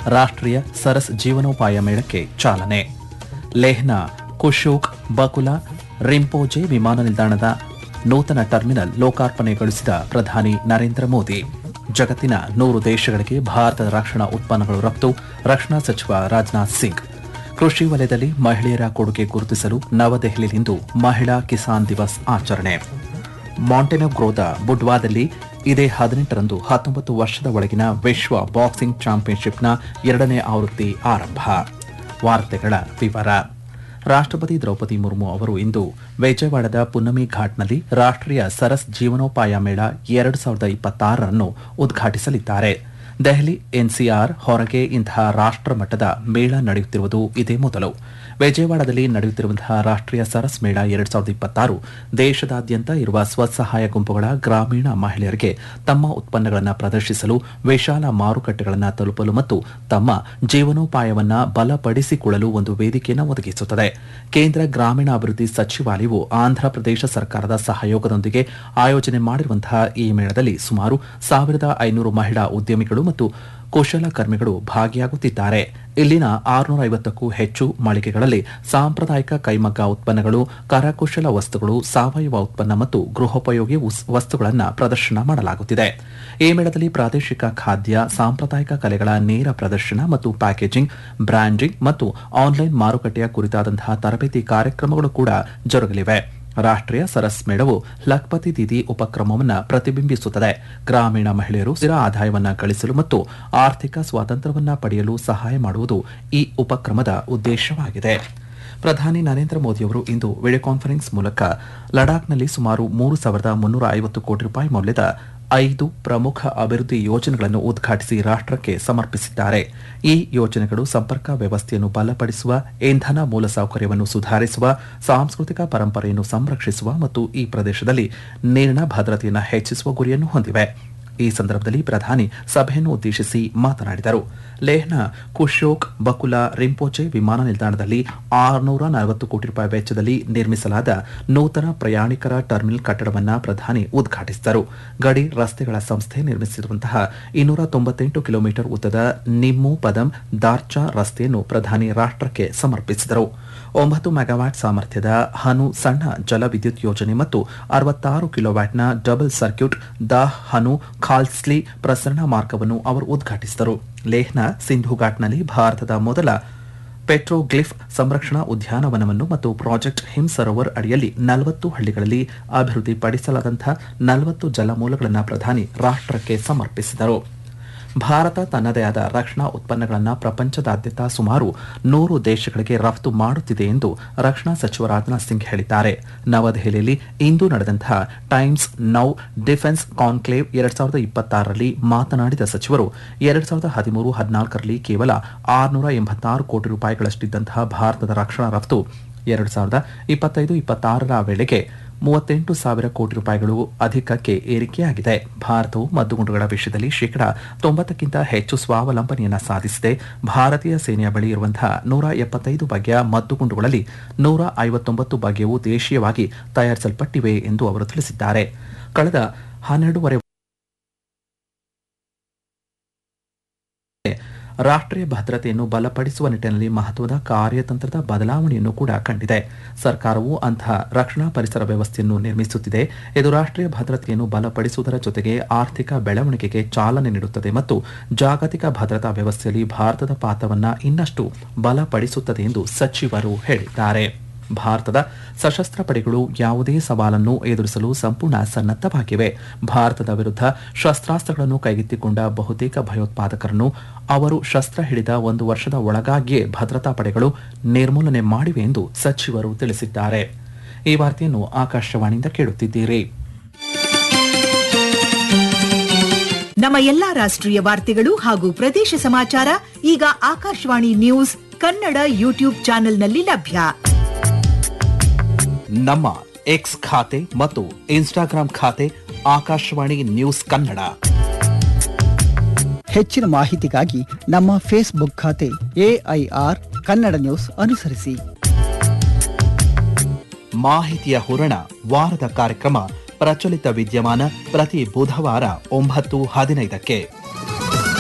ರಾಷ್ಟ್ರೀಯ ಸರಸ್ ಜೀವನೋಪಾಯ ಮೇಳಕ್ಕೆ ಚಾಲನೆ ಲೇಹ್ನ ಕುಶೋಕ್ ಬಕುಲಾ ರಿಂಪೋಜೆ ವಿಮಾನ ನಿಲ್ದಾಣದ ನೂತನ ಟರ್ಮಿನಲ್ ಲೋಕಾರ್ಪಣೆಗೊಳಿಸಿದ ಪ್ರಧಾನಿ ನರೇಂದ್ರ ಮೋದಿ ಜಗತ್ತಿನ ನೂರು ದೇಶಗಳಿಗೆ ಭಾರತದ ರಕ್ಷಣಾ ಉತ್ಪನ್ನಗಳು ರಫ್ತು ರಕ್ಷಣಾ ಸಚಿವ ರಾಜನಾಥ್ ಸಿಂಗ್ ಕೃಷಿ ವಲಯದಲ್ಲಿ ಮಹಿಳೆಯರ ಕೊಡುಗೆ ಗುರುತಿಸಲು ನವದೆಹಲಿಯಲ್ಲಿಂದು ಮಹಿಳಾ ಕಿಸಾನ್ ದಿವಸ್ ಆಚರಣೆ ಮಾಂಟೆನೆಗ್ರೋದ ಬುಡ್ವಾದಲ್ಲಿ ಇದೇ ಹದಿನೆಂಟರಂದು ಹತ್ತೊಂಬತ್ತು ವರ್ಷದ ಒಳಗಿನ ವಿಶ್ವ ಬಾಕ್ಸಿಂಗ್ ಚಾಂಪಿಯನ್ಶಿಪ್ನ ಎರಡನೇ ಆವೃತ್ತಿ ಆರಂಭ ವಾರ್ತೆಗಳ ವಿವರ ರಾಷ್ಟ್ರಪತಿ ದ್ರೌಪದಿ ಮುರ್ಮು ಅವರು ಇಂದು ವಿಜಯವಾಡದ ಪುನ್ನಮಿ ಘಾಟ್ನಲ್ಲಿ ರಾಷ್ಟ್ರೀಯ ಸರಸ್ ಜೀವನೋಪಾಯ ಮೇಳ ಎರಡು ಸಾವಿರದ ಇಪ್ಪತ್ತಾರರನ್ನು ಉದ್ಘಾಟಿಸಲಿದ್ದಾರೆ ದೆಹಲಿ ಎನ್ಸಿಆರ್ ಹೊರಗೆ ಇಂತಹ ರಾಷ್ಟ್ರ ಮಟ್ಟದ ಮೇಳ ನಡೆಯುತ್ತಿರುವುದು ಇದೇ ಮೊದಲು ವಿಜಯವಾಡದಲ್ಲಿ ನಡೆಯುತ್ತಿರುವಂತಹ ರಾಷ್ಟ್ರೀಯ ಸರಸ್ ಮೇಳ ಎರಡ್ ಸಾವಿರದ ಇಪ್ಪತ್ತಾರು ದೇಶದಾದ್ಯಂತ ಇರುವ ಸ್ವಸಹಾಯ ಗುಂಪುಗಳ ಗ್ರಾಮೀಣ ಮಹಿಳೆಯರಿಗೆ ತಮ್ಮ ಉತ್ಪನ್ನಗಳನ್ನು ಪ್ರದರ್ಶಿಸಲು ವಿಶಾಲ ಮಾರುಕಟ್ಟೆಗಳನ್ನು ತಲುಪಲು ಮತ್ತು ತಮ್ಮ ಜೀವನೋಪಾಯವನ್ನ ಬಲಪಡಿಸಿಕೊಳ್ಳಲು ಒಂದು ವೇದಿಕೆಯನ್ನು ಒದಗಿಸುತ್ತದೆ ಕೇಂದ್ರ ಗ್ರಾಮೀಣಾಭಿವೃದ್ಧಿ ಸಚಿವಾಲಯವು ಆಂಧ್ರಪ್ರದೇಶ ಸರ್ಕಾರದ ಸಹಯೋಗದೊಂದಿಗೆ ಆಯೋಜನೆ ಮಾಡಿರುವಂತಹ ಈ ಮೇಳದಲ್ಲಿ ಸುಮಾರು ಸಾವಿರದ ಐನೂರು ಮಹಿಳಾ ಉದ್ಯಮಿಗಳು ಮತ್ತು ಕುಶಲಕರ್ಮಿಗಳು ಭಾಗಿಯಾಗುತ್ತಿದ್ದಾರೆ ಇಲ್ಲಿನ ಆರುನೂರ ಐವತ್ತಕ್ಕೂ ಹೆಚ್ಚು ಮಳಿಗೆಗಳಲ್ಲಿ ಸಾಂಪ್ರದಾಯಿಕ ಕೈಮಗ್ಗ ಉತ್ಪನ್ನಗಳು ಕರಕುಶಲ ವಸ್ತುಗಳು ಸಾವಯವ ಉತ್ಪನ್ನ ಮತ್ತು ಗೃಹೋಪಯೋಗಿ ಉಸ್- ವಸ್ತುಗಳನ್ನು ಪ್ರದರ್ಶನ ಮಾಡಲಾಗುತ್ತಿದೆ ಈ ಮೇಳದಲ್ಲಿ ಪ್ರಾದೇಶಿಕ ಖಾದ್ಯ ಸಾಂಪ್ರದಾಯಿಕ ಕಲೆಗಳ ನೇರ ಪ್ರದರ್ಶನ ಮತ್ತು ಪ್ಯಾಕೇಜಿಂಗ್ ಬ್ರ್ಯಾಂಡಿಂಗ್ ಮತ್ತು ಆನ್ಲೈನ್ ಮಾರುಕಟ್ಟೆಯ ಕುರಿತಾದಂತಹ ತರಬೇತಿ ಕಾರ್ಯಕ್ರಮಗಳು ಕೂಡ ಜರುಗಲಿವೆ ರಾಷ್ಟ್ರೀಯ ಸರಸ್ ಮೇಳವು ಲಖ್ಪತಿ ದೀದಿ ಉಪಕ್ರಮವನ್ನು ಪ್ರತಿಬಿಂಬಿಸುತ್ತದೆ ಗ್ರಾಮೀಣ ಮಹಿಳೆಯರು ಸ್ಥಿರ ಆದಾಯವನ್ನ ಗಳಿಸಲು ಮತ್ತು ಆರ್ಥಿಕ ಸ್ವಾತಂತ್ರ್ಯವನ್ನ ಪಡೆಯಲು ಸಹಾಯ ಮಾಡುವುದು ಈ ಉಪಕ್ರಮದ ಉದ್ದೇಶವಾಗಿದೆ ಪ್ರಧಾನಿ ನರೇಂದ್ರ ಮೋದಿಯವರು ಇಂದು ವಿಡಿಯೋ ಕಾನ್ಫರೆನ್ಸ್ ಮೂಲಕ ಲಡಾಖ್ನಲ್ಲಿ ಸುಮಾರು ಮೂರು ಸಾವಿರದ ಮುನ್ನೂರ ಐವತ್ತು ಕೋಟಿ ರೂಪಾಯಿ ಮೌಲ್ಯದ ಐದು ಪ್ರಮುಖ ಅಭಿವೃದ್ಧಿ ಯೋಜನೆಗಳನ್ನು ಉದ್ಘಾಟಿಸಿ ರಾಷ್ಟ್ರಕ್ಕೆ ಸಮರ್ಪಿಸಿದ್ದಾರೆ ಈ ಯೋಜನೆಗಳು ಸಂಪರ್ಕ ವ್ಯವಸ್ಥೆಯನ್ನು ಬಲಪಡಿಸುವ ಇಂಧನ ಮೂಲಸೌಕರ್ಯವನ್ನು ಸುಧಾರಿಸುವ ಸಾಂಸ್ಕೃತಿಕ ಪರಂಪರೆಯನ್ನು ಸಂರಕ್ಷಿಸುವ ಮತ್ತು ಈ ಪ್ರದೇಶದಲ್ಲಿ ನೀರಿನ ಭದ್ರತೆಯನ್ನು ಹೆಚ್ಚಿಸುವ ಗುರಿಯನ್ನು ಹೊಂದಿವೆ ಈ ಸಂದರ್ಭದಲ್ಲಿ ಪ್ರಧಾನಿ ಸಭೆಯನ್ನು ಉದ್ದೇಶಿಸಿ ಮಾತನಾಡಿದರು ಲೇಹ್ನ ಕುಶೋಕ್ ಬಕುಲಾ ರಿಂಪೋಚೆ ವಿಮಾನ ನಿಲ್ದಾಣದಲ್ಲಿ ಆರುನೂರ ನಲವತ್ತು ಕೋಟಿ ರೂಪಾಯಿ ವೆಚ್ಚದಲ್ಲಿ ನಿರ್ಮಿಸಲಾದ ನೂತನ ಪ್ರಯಾಣಿಕರ ಟರ್ಮಿನಲ್ ಕಟ್ಟಡವನ್ನು ಪ್ರಧಾನಿ ಉದ್ಘಾಟಿಸಿದರು ಗಡಿ ರಸ್ತೆಗಳ ಸಂಸ್ಥೆ ನಿರ್ಮಿಸಿರುವಂತಹ ಇನ್ನೂರ ತೊಂಬತ್ತೆಂಟು ಕಿಲೋಮೀಟರ್ ಉದ್ದದ ನಿಮ್ಮು ಪದಂ ದಾರ್ಚಾ ರಸ್ತೆಯನ್ನು ಪ್ರಧಾನಿ ರಾಷ್ಟ್ರಕ್ಕೆ ಸಮರ್ಪಿಸಿದರು ಒಂಬತ್ತು ಮೆಗಾವ್ಯಾಟ್ ಸಾಮರ್ಥ್ಯದ ಹನು ಸಣ್ಣ ಜಲವಿದ್ಯುತ್ ಯೋಜನೆ ಮತ್ತು ಅರವತ್ತಾರು ಕಿಲೋವ್ಯಾಟ್ನ ಡಬಲ್ ಸರ್ಕ್ಯೂಟ್ ದಾಹ್ ಹನು ಖಾಲ್ಸ್ಲಿ ಪ್ರಸರಣ ಮಾರ್ಗವನ್ನು ಅವರು ಉದ್ಘಾಟಿಸಿದರು ಲೇಹ್ನ ಸಿಂಧು ಘಾಟ್ನಲ್ಲಿ ಭಾರತದ ಮೊದಲ ಪೆಟ್ರೋಗ್ಲಿಫ್ ಸಂರಕ್ಷಣಾ ಉದ್ಯಾನವನವನ್ನು ಮತ್ತು ಪ್ರಾಜೆಕ್ಟ್ ಹಿಮ್ ಸರೋವರ್ ಅಡಿಯಲ್ಲಿ ನಲವತ್ತು ಹಳ್ಳಿಗಳಲ್ಲಿ ಅಭಿವೃದ್ಧಿಪಡಿಸಲಾದಂತಹ ನಲವತ್ತು ಜಲಮೂಲಗಳನ್ನು ಪ್ರಧಾನಿ ರಾಷ್ಟ್ರಕ್ಕೆ ಸಮರ್ಪಿಸಿದರು ಭಾರತ ತನ್ನದೇ ಆದ ರಕ್ಷಣಾ ಉತ್ಪನ್ನಗಳನ್ನು ಪ್ರಪಂಚದಾದ್ಯಂತ ಸುಮಾರು ನೂರು ದೇಶಗಳಿಗೆ ರಫ್ತು ಮಾಡುತ್ತಿದೆ ಎಂದು ರಕ್ಷಣಾ ಸಚಿವ ರಾಜನಾಥ್ ಸಿಂಗ್ ಹೇಳಿದ್ದಾರೆ ನವದೆಹಲಿಯಲ್ಲಿ ಇಂದು ನಡೆದಂತಹ ಟೈಮ್ಸ್ ನೌ ಡಿಫೆನ್ಸ್ ಕಾನ್ಕ್ಲೇವ್ ಎರಡ್ ಸಾವಿರದ ಇಪ್ಪತ್ತಾರರಲ್ಲಿ ಮಾತನಾಡಿದ ಸಚಿವರು ಎರಡ್ ಸಾವಿರದ ಹದಿಮೂರು ಹದಿನಾಲ್ಕರಲ್ಲಿ ಕೇವಲ ಆರುನೂರ ಎಂಬತ್ತಾರು ಕೋಟಿ ರೂಪಾಯಿಗಳಷ್ಟಿದ್ದಂತಹ ಭಾರತದ ರಕ್ಷಣಾ ರಫ್ತು ಎರಡ್ ಸಾವಿರದ ಇಪ್ಪತ್ತೈದು ಇಪ್ಪತ್ತಾರರ ವೇಳೆಗೆ ಮೂವತ್ತೆಂಟು ಸಾವಿರ ಕೋಟಿ ರೂಪಾಯಿಗಳು ಅಧಿಕಕ್ಕೆ ಏರಿಕೆಯಾಗಿದೆ ಭಾರತವು ಮದ್ದುಗುಂಡುಗಳ ವಿಷಯದಲ್ಲಿ ಶೇಕಡಾ ತೊಂಬತ್ತಕ್ಕಿಂತ ಹೆಚ್ಚು ಸ್ವಾವಲಂಬನೆಯನ್ನ ಸಾಧಿಸಿದೆ ಭಾರತೀಯ ಸೇನೆಯ ಬಳಿ ಇರುವಂತಹ ನೂರ ಎಪ್ಪತ್ತೈದು ಬಗೆಯ ಮದ್ದುಗುಂಡುಗಳಲ್ಲಿ ನೂರ ಐವತ್ತೊಂಬತ್ತು ಬಗೆಯವು ದೇಶೀಯವಾಗಿ ತಯಾರಿಸಲ್ಪಟ್ಟಿವೆ ಎಂದು ಅವರು ತಿಳಿಸಿದ್ದಾರೆ ಕಳೆದ ಹನ್ನೆರಡೂವರೆ ರಾಷ್ಟ್ರೀಯ ಭದ್ರತೆಯನ್ನು ಬಲಪಡಿಸುವ ನಿಟ್ಟಿನಲ್ಲಿ ಮಹತ್ವದ ಕಾರ್ಯತಂತ್ರದ ಬದಲಾವಣೆಯನ್ನು ಕೂಡ ಕಂಡಿದೆ ಸರ್ಕಾರವು ಅಂತಹ ರಕ್ಷಣಾ ಪರಿಸರ ವ್ಯವಸ್ಥೆಯನ್ನು ನಿರ್ಮಿಸುತ್ತಿದೆ ಇದು ರಾಷ್ಟ್ರೀಯ ಭದ್ರತೆಯನ್ನು ಬಲಪಡಿಸುವುದರ ಜೊತೆಗೆ ಆರ್ಥಿಕ ಬೆಳವಣಿಗೆಗೆ ಚಾಲನೆ ನೀಡುತ್ತದೆ ಮತ್ತು ಜಾಗತಿಕ ಭದ್ರತಾ ವ್ಯವಸ್ಥೆಯಲ್ಲಿ ಭಾರತದ ಪಾತ್ರವನ್ನು ಇನ್ನಷ್ಟು ಬಲಪಡಿಸುತ್ತದೆ ಎಂದು ಸಚಿವರು ಹೇಳಿದ್ದಾರೆ ಭಾರತದ ಸಶಸ್ತ್ರ ಪಡೆಗಳು ಯಾವುದೇ ಸವಾಲನ್ನು ಎದುರಿಸಲು ಸಂಪೂರ್ಣ ಸನ್ನದ್ಧವಾಗಿವೆ ಭಾರತದ ವಿರುದ್ಧ ಶಸ್ತ್ರಾಸ್ತ್ರಗಳನ್ನು ಕೈಗೆತ್ತಿಕೊಂಡ ಬಹುತೇಕ ಭಯೋತ್ಪಾದಕರನ್ನು ಅವರು ಶಸ್ತ್ರ ಹಿಡಿದ ಒಂದು ವರ್ಷದ ಒಳಗಾಗಿಯೇ ಭದ್ರತಾ ಪಡೆಗಳು ನಿರ್ಮೂಲನೆ ಮಾಡಿವೆ ಎಂದು ಸಚಿವರು ತಿಳಿಸಿದ್ದಾರೆ ಈ ವಾರ್ತೆಯನ್ನು ಆಕಾಶವಾಣಿಯಿಂದ ಕೇಳುತ್ತಿದ್ದೀರಿ ನಮ್ಮ ಎಲ್ಲಾ ರಾಷ್ಟ್ರೀಯ ವಾರ್ತೆಗಳು ಹಾಗೂ ಪ್ರದೇಶ ಸಮಾಚಾರ ಈಗ ಆಕಾಶವಾಣಿ ನ್ಯೂಸ್ ಕನ್ನಡ ಯೂಟ್ಯೂಬ್ ಚಾನೆಲ್ನಲ್ಲಿ ಲಭ್ಯ ನಮ್ಮ ಎಕ್ಸ್ ಖಾತೆ ಮತ್ತು ಇನ್ಸ್ಟಾಗ್ರಾಂ ಖಾತೆ ಆಕಾಶವಾಣಿ ನ್ಯೂಸ್ ಕನ್ನಡ ಹೆಚ್ಚಿನ ಮಾಹಿತಿಗಾಗಿ ನಮ್ಮ ಫೇಸ್ಬುಕ್ ಖಾತೆ ಎಐಆರ್ ಕನ್ನಡ ನ್ಯೂಸ್ ಅನುಸರಿಸಿ ಮಾಹಿತಿಯ ಹೂರಣ ವಾರದ ಕಾರ್ಯಕ್ರಮ ಪ್ರಚಲಿತ ವಿದ್ಯಮಾನ ಪ್ರತಿ ಬುಧವಾರ ಒಂಬತ್ತು ಹದಿನೈದಕ್ಕೆ